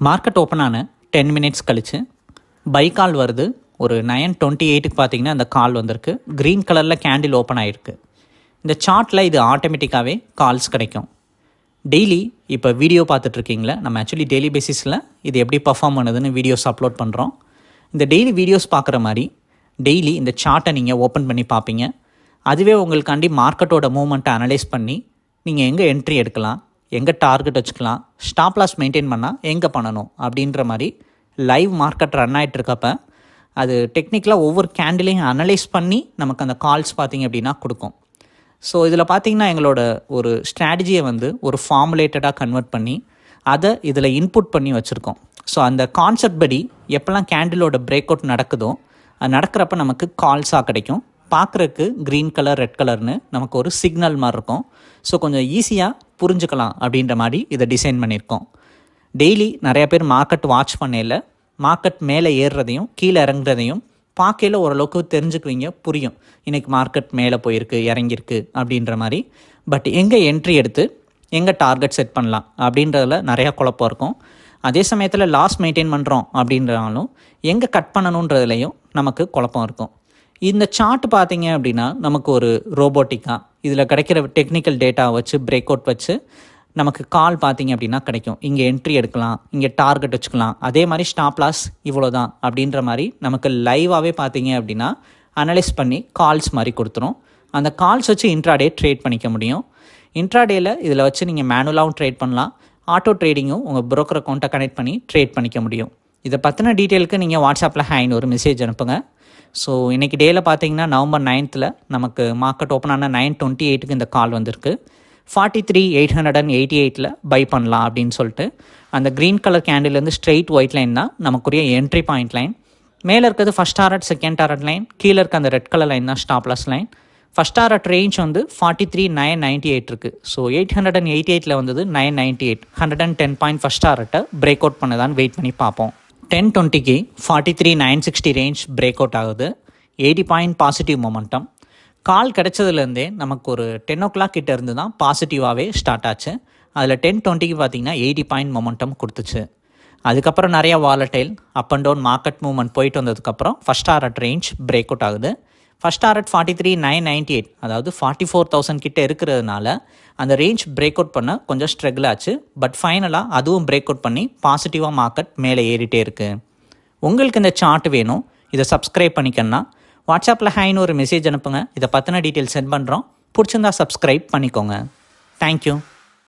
market open ஆன ten minutes கழிச்சு buy call வருது ஒரு நயன் டுவெண்ட்டி எயிட்டுக்கு பார்த்தீங்கன்னா அந்த கால் வந்திருக்கு க்ரீன் கலரில் கேண்டில் ஓப்பன் ஆகிருக்கு இந்த சார்ட்டில் இது ஆட்டோமேட்டிக்காகவே கால்ஸ் கிடைக்கும் டெய்லி இப்போ வீடியோ பார்த்துட்ருக்கீங்களா நம்ம ஆக்சுவலி டெய்லி பேசிஸில் இது எப்படி பர்ஃபார்ம் பண்ணுதுன்னு வீடியோஸ் அப்லோட் பண்ணுறோம் இந்த டெய்லி வீடியோஸ் பார்க்குற மாதிரி டெய்லி இந்த சார்ட்டை நீங்கள் ஓப்பன் பண்ணி பார்ப்பீங்க அதுவே உங்களுக்காண்டி மார்க்கெட்டோட மூவ்மெண்ட்டை அனலைஸ் பண்ணி நீங்கள் எங்கே என்ட்ரி எடுக்கலாம் எங்கே டார்கெட் வச்சுக்கலாம் ஸ்டாப் லாஸ் மெயின்டைன் பண்ணால் எங்கே பண்ணணும் அப்படின்ற மாதிரி லைவ் மார்க்கெட் ரன் ஆகிட்டு இருக்கப்ப அது டெக்னிக்கலாக ஒவ்வொரு கேண்டிலையும் அனலைஸ் பண்ணி நமக்கு அந்த கால்ஸ் பார்த்தீங்க அப்படின்னா கொடுக்கும் ஸோ இதில் பார்த்தீங்கன்னா எங்களோட ஒரு ஸ்ட்ராட்டஜியை வந்து ஒரு ஃபார்முலேட்டடாக கன்வெர்ட் பண்ணி அதை இதில் இன்புட் பண்ணி வச்சுருக்கோம் ஸோ அந்த கான்செப்ட் படி எப்போல்லாம் கேண்டிலோட பிரேக் அவுட் நடக்குதோ அது நடக்கிறப்ப நமக்கு கால்ஸாக கிடைக்கும் பார்க்குறக்கு க்ரீன் கலர் ரெட் கலர்னு நமக்கு ஒரு சிக்னல் மாதிரி இருக்கும் ஸோ கொஞ்சம் ஈஸியாக புரிஞ்சுக்கலாம் அப்படின்ற மாதிரி இதை டிசைன் பண்ணியிருக்கோம் டெய்லி நிறைய பேர் மார்க்கெட் வாட்ச் பண்ணையில் மார்க்கெட் மேலே ஏறுறதையும் கீழே இறங்குறதையும் பார்க்கையில் ஓரளவுக்கு தெரிஞ்சுக்குவீங்க புரியும் இன்றைக்கி மார்க்கெட் மேலே போயிருக்கு இறங்கியிருக்கு அப்படின்ற மாதிரி பட் எங்கே என்ட்ரி எடுத்து எங்கே டார்கெட் செட் பண்ணலாம் அப்படின்றதுல நிறையா குழப்பம் இருக்கும் அதே சமயத்தில் லாஸ் மெயின்டைன் பண்ணுறோம் அப்படின்றனாலும் எங்கே கட் பண்ணணுன்றதுலையும் நமக்கு குழப்பம் இருக்கும் இந்த சார்ட் பார்த்தீங்க அப்படின்னா நமக்கு ஒரு ரோபோட்டிக்காக இதில் கிடைக்கிற டெக்னிக்கல் டேட்டா வச்சு பிரேக் அவுட் வச்சு நமக்கு கால் பார்த்தீங்க அப்படின்னா கிடைக்கும் இங்கே என்ட்ரி எடுக்கலாம் இங்கே டார்கெட் வச்சுக்கலாம் அதே மாதிரி ஸ்டாப் லாஸ் இவ்வளோ தான் அப்படின்ற மாதிரி நமக்கு லைவாகவே பார்த்தீங்க அப்படின்னா அனலைஸ் பண்ணி கால்ஸ் மாதிரி கொடுத்துரும் அந்த கால்ஸ் வச்சு இன்ட்ராடே ட்ரேட் பண்ணிக்க முடியும் இன்ட்ராடேயில் இதில் வச்சு நீங்கள் மேனுவலாகவும் ட்ரேட் பண்ணலாம் ஆட்டோ ட்ரேடிங்கும் உங்கள் broker அக்கௌண்ட்டை கனெக்ட் பண்ணி ட்ரேட் பண்ணிக்க முடியும் இதை பற்றின டீட்டெயிலுக்கு நீங்கள் வாட்ஸ்அப்பில் ஹேண்ட் ஒரு மெசேஜ் அனுப்புங்க ஸோ இன்றைக்கி டேயில் பார்த்தீங்கன்னா நவம்பர் நைன்த்தில் நமக்கு மார்க்கெட் ஓப்பன் ஆன நைன் டுவெண்ட்டி எயிட்டுக்கு இந்த கால் வந்திருக்கு forty three eight hundred and eighty எயிட்டில் பை பண்ணலாம் அப்படின்னு சொல்லிட்டு அந்த க்ரீன் கலர் கேண்டில்லேருந்து ஸ்ட்ரெயிட் ஒயிட் லைன் தான் நமக்குரிய என்ட்ரி பாயிண்ட் லைன் மேலே இருக்கிறது first target second target line கீழே இருக்க அந்த ரெட் கலர் லைன் தான் stop loss line first target range வந்து forty three nine ninety eight இருக்குது so eight hundred and eighty எயிட்டில் வந்தது nine ninety eight hundred and ten point first டாரட்டை break out பண்ணதான்னு வெயிட் பண்ணி பார்ப்போம் டென் டுவெண்ட்டிக்கு forty three nine sixty range break out ஆகுது eighty point positive momentum call கிடைச்சதுலேருந்தே நமக்கு ஒரு டென் ஓ கிளாக் கிட்ட இருந்து தான் பாசிட்டிவாகவே ஸ்டார்ட் ஆச்சு அதில் டென் டுவெண்ட்டிக்கு பார்த்தீங்கன்னா எயிட்டி பாயிண்ட் மொமெண்டம் கொடுத்துச்சு அதுக்கப்புறம் நிறைய volatile up and down market movement போயிட்டு வந்ததுக்கப்புறம் first target range break out ஆகுது first target forty three nine ninety eight அதாவது ஃபார்ட்டி ஃபோர் தௌசண்ட் கிட்ட இருக்கிறதுனால அந்த ரேஞ்ச் பிரேக் அவுட் பண்ண கொஞ்சம் ஸ்ட்ரகிள் ஆச்சு பட் ஃபைனலாக அதுவும் பிரேக் அவுட் பண்ணி பாசிட்டிவாக மார்க்கெட் மேலே ஏறிட்டே இருக்குது உங்களுக்கு இந்த சார்ட் வேணும் இதை சப்ஸ்கிரைப் பண்ணிக்கன்னா வாட்ஸ்அப்பில் ஹைன்னு ஒரு மெசேஜ் அனுப்புங்க இதை பற்றின டீட்டெயில் சென்ட் பண்ணுறோம் பிடிச்சிருந்தா சப்ஸ்கிரைப் பண்ணிக்கோங்க தேங்க்யூ